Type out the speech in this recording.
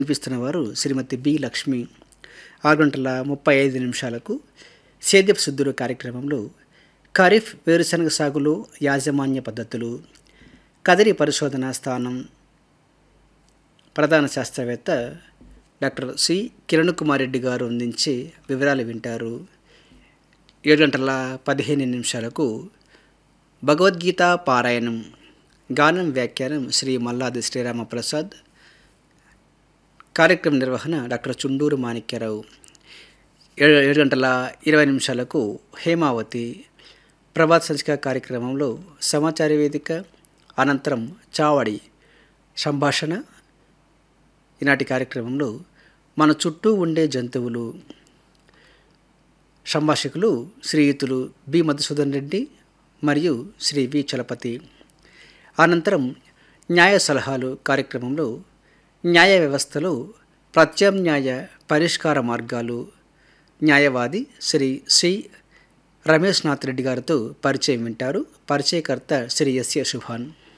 వినిపిస్తున్న వారు శ్రీమతి బి లక్ష్మి ఆరు గంటల ముప్పై ఐదు నిమిషాలకు సేద్యపు శుద్ధులు కార్యక్రమంలో ఖరీఫ్ వేరుశనగ సాగులో యాజమాన్య పద్ధతులు కదిరి పరిశోధనా స్థానం ప్రధాన శాస్త్రవేత్త డాక్టర్ సి కిరణ్ కుమార్ రెడ్డి గారు అందించి వివరాలు వింటారు ఏడు గంటల పదిహేను నిమిషాలకు భగవద్గీత పారాయణం గానం వ్యాఖ్యానం శ్రీ మల్లాది శ్రీరామ ప్రసాద్ కార్యక్రమ నిర్వహణ డాక్టర్ చుండూరు మాణిక్యరావు ఏడు ఏడు గంటల ఇరవై నిమిషాలకు హేమావతి ప్రభాత్ సంచిక కార్యక్రమంలో సమాచార వేదిక అనంతరం చావడి సంభాషణ ఈనాటి కార్యక్రమంలో మన చుట్టూ ఉండే జంతువులు సంభాషకులు శ్రీయుతులు బి మధుసూదన్ రెడ్డి మరియు శ్రీ వి చలపతి అనంతరం న్యాయ సలహాలు కార్యక్రమంలో న్యాయ వ్యవస్థలో ప్రత్యామ్నాయ పరిష్కార మార్గాలు న్యాయవాది శ్రీ సి రమేష్ నాథ్ రెడ్డి గారితో పరిచయం వింటారు పరిచయకర్త శ్రీ ఎస్ ఏ శుభాన్